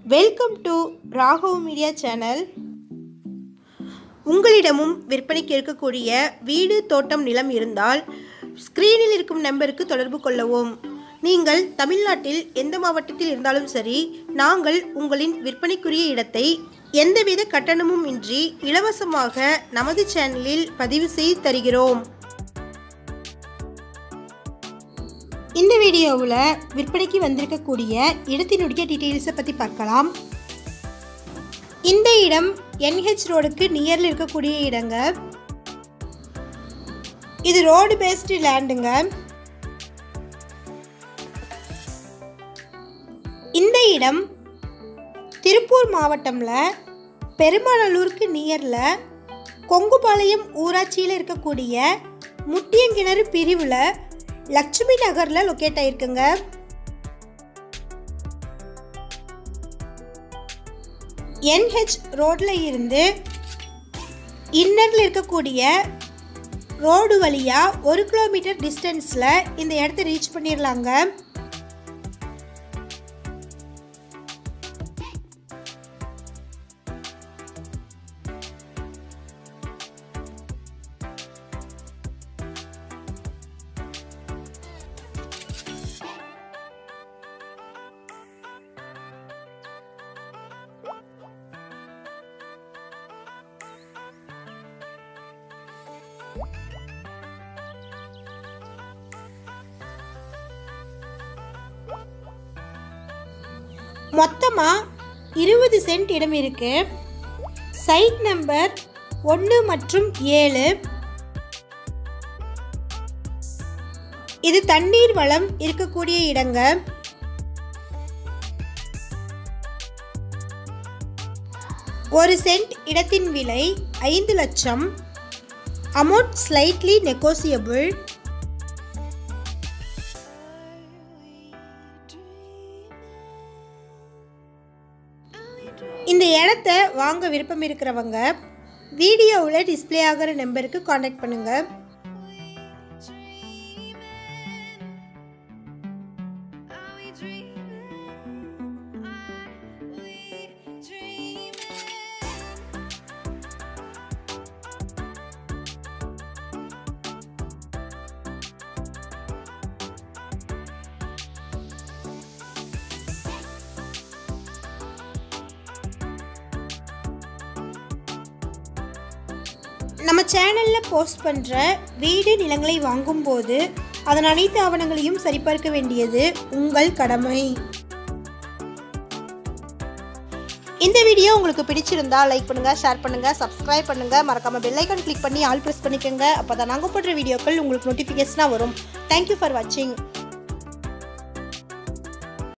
welcome to Raghav media channel உங்களிடமும் விற்பனைக்கு இருக்கக்கூடிய வீடு தோட்டம் நிலம் இருந்தால் ஸ்க்ரீனில் இருக்கும் நம்பருக்கு தொடர்பு கொள்ளவும் நீங்கள் தமிழ்நாட்டில் எந்த மாவட்டத்தில் இருந்தாலும் சரி நாங்கள் உங்களின் விற்பனைக்குரிய இடத்தை எந்தவித கட்டணமும் இன்றி இலவசமாக நமது சேனலில் பதிவு செய்து தருகிறோம் இந்த வீடியோவில் விற்பனைக்கு வந்திருக்கக்கூடிய இடத்தினுடைய டீட்டெயில்ஸை பற்றி பார்க்கலாம் இந்த இடம் என்ஹெச் ரோடுக்கு நியரில் இருக்கக்கூடிய இடங்க இது ரோடு பேஸ்டு லேண்டுங்க இந்த இடம் திருப்பூர் மாவட்டமில் பெருமாநல்லூருக்கு நியரில் கொங்குபாளையம் ஊராட்சியில் இருக்கக்கூடிய முட்டியங்கிணறு பிரிவில் லட்சுமி நகரில் லொக்கேட் ஆயிருக்குங்க என்ஹெச் ரோட்டில் இருந்து இன்னரில் இருக்கக்கூடிய ரோடு வழியாக ஒரு கிலோமீட்டர் டிஸ்டன்ஸில் இந்த இடத்த ரீச் பண்ணிடலாங்க மொத்தமாக இருபது சென்ட் இடம் இருக்கு சைட் நம்பர் ஒன்று மற்றும் ஏழு இது தண்ணீர் வளம் இருக்கக்கூடிய இடங்க ஒரு சென்ட் இடத்தின் விலை ஐந்து லட்சம் அமௌண்ட் ஸ்லைட்லி நெகோசியபிள் இந்த இடத்த வாங்க விருப்பம் இருக்கிறவங்க வீடியோவில் டிஸ்ப்ளே ஆகிற நம்பருக்கு காண்டாக்ட் பண்ணுங்கள் நம்ம சேனலில் போஸ்ட் பண்ணுற வீடு நிலங்களை வாங்கும்போது அதன் அனைத்து ஆவணங்களையும் சரிபார்க்க வேண்டியது உங்கள் கடமை இந்த வீடியோ உங்களுக்கு பிடிச்சிருந்தா லைக் பண்ணுங்கள் ஷேர் பண்ணுங்கள் சப்ஸ்கிரைப் பண்ணுங்கள் மறக்காமல் பெல் ஐக்கான் கிளிக் பண்ணி ஆல் ப்ரெஸ் பண்ணிக்கோங்க அப்போ தான் நாங்கள் போடுற வீடியோக்கள் உங்களுக்கு நோட்டிஃபிகேஷனாக வரும் தேங்க்யூ ஃபார் வாட்சிங்